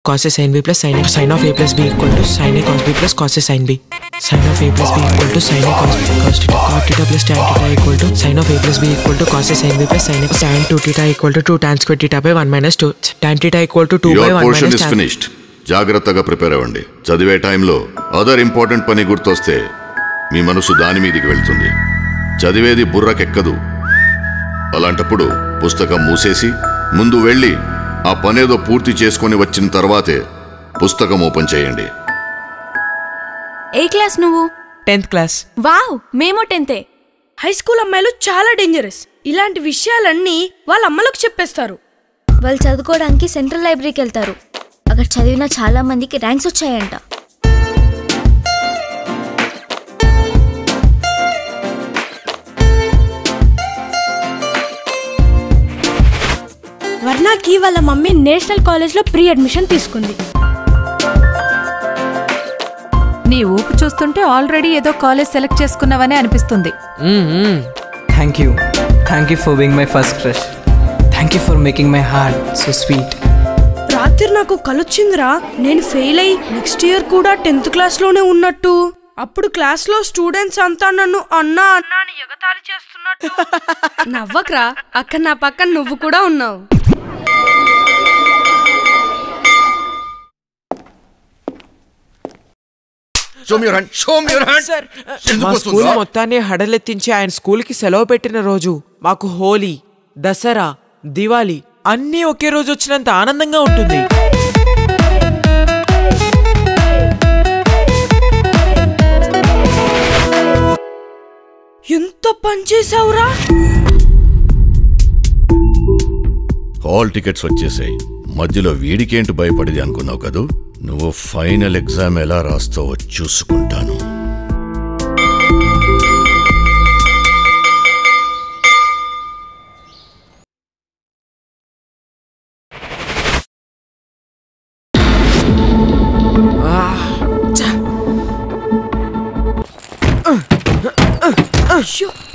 cos a sin b plus sin a sin of a plus b equal to sin a cos b plus cos a sin b sin of a plus b equal to sin a cos cos theta cot theta plus tan theta equal to sin of a plus b equal to cos a sin b plus sin a tan 2 theta equal to 2 tan square theta by 1 minus 2 tan theta equal to 2 by your 1 portion minus is tan finished జాగ్రత్తగా prepare అవ్వండి చదివే టైంలో other important పని గుర్తొస్తే మీ మనసు దాని మీదికి వెళ్తుంది చదివేది బుర్రకెక్కదు అలాంటప్పుడు పుస్తకం మూసేసి ముందు వెళ్ళి ఆ పనేదో పూర్తి చేసుకొని వచ్చిన తర్వాతే పుస్తకం ఓపెన్ చేయండి ఏ క్లాస్ నువ్వు 10th class వావ్ మేము టెన్తే హై స్కూల్ అమ్మాయిలు చాలా డేంజరస్ ఇలాంటి విషయాలన్నీ వాళ్ళ అమ్మలకు చెప్పేస్తారు వాళ్ళు చదువుకోవడానికి సెంట్రల్ లైబ్రరీకి వెళ్తారు అక్కడ చదివిన చాలా మందికి ర్యాంక్స్ వచ్చాయంట వర్ణాకి వాళ్ళ మమ్మీ నేషనల్ కాలేజ్లో ప్రీ అడ్మిషన్ తీసుకుంది నీ ఊపు చూస్తుంటే ఆల్రెడీ ఏదో కాలేజ్ సెలెక్ట్ చేసుకున్నావనే అనిపిస్తుంది Thank you. Thank you for being my first crush. Thank you for making my heart so sweet. రాత్రి నాకు కలొచ్చిందిరా నేను ఫెయిల్ అయ్యి నెక్స్ట్ ఇయర్ కూడా టెన్త్ క్లాస్లోనే ఉన్నట్టు అప్పుడు క్లాస్లో స్టూడెంట్స్ అంతా నన్ను అన్నా అన్నా అని ఎగతాళి చేస్తున్నట్టు నవ్వకరా అక్కడ నా పక్కన నువ్వు కూడా ఉన్నావు Show me your hand. Show me your hand. Sir ఎందుకు మా వస్తుందా? స్కూల్ మొత్తాన్ని హడలెత్తించి ఆయన స్కూల్కి సెలవు పెట్టిన రోజు మాకు హోలీ దసరా దివాళీ అన్నీ ఒకే రోజు వచ్చినంత ఆనందంగా ఉంటుంది ఎంత పని చేసావురా హాల్ టికెట్స్ వచ్చేసాయి మధ్యలో వీడికేంటి భయపడేది అనుకున్నావు కదూ నువ్వు ఫైనల్ ఎగ్జామ్ ఎలా రాస్తావో చూసుకుంటాను అయ్యో